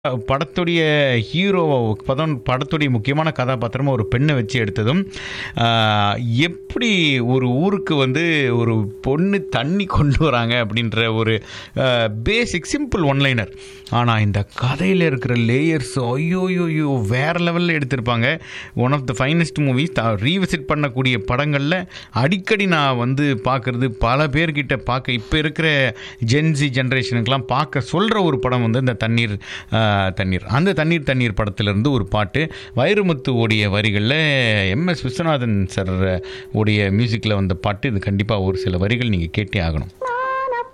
படத்துடைய ஹீரோ பதம் படத்துடைய முக்கியமான கதாபாத்திரமாக ஒரு பெண்ணை வச்சு எடுத்ததும் ஆஹ், எப்படி ஒரு ஊருக்கு வந்து ஒரு பொண்ணு தண்ணி கொண்டு வராங்க அப்படின்ற ஒரு பேசிக் சிம்பிள் ஒன்லைனர் ஆனால் இந்த கதையில் இருக்கிற லேயர்ஸ் ஐயோயோயோ வேறு லெவலில் எடுத்திருப்பாங்க one of the finest movies revisit பண்ணக்கூடிய படங்களில் அடிக்கடி நான் வந்து பார்க்குறது பல பேர்கிட்ட பார்க்க இப்போ இருக்கிற ஜென்சி ஜென்ரேஷனுக்கெலாம் பார்க்க சொல்கிற ஒரு படம் வந்து இந்த தண்ணீர் ஆஹ், தண்ணீர் அந்த தண்ணீர் தண்ணீர் படத்திலிருந்து ஒரு பாட்டு வைரமுத்து உடைய வரிகளில் எம்எஸ் விஸ்வநாதன் சார் உடைய மியூசிக்கில் வந்த பாட்டு இது கண்டிப்பாக ஒரு சில வரிகள் நீங்கள் கேட்டே ஆகணும்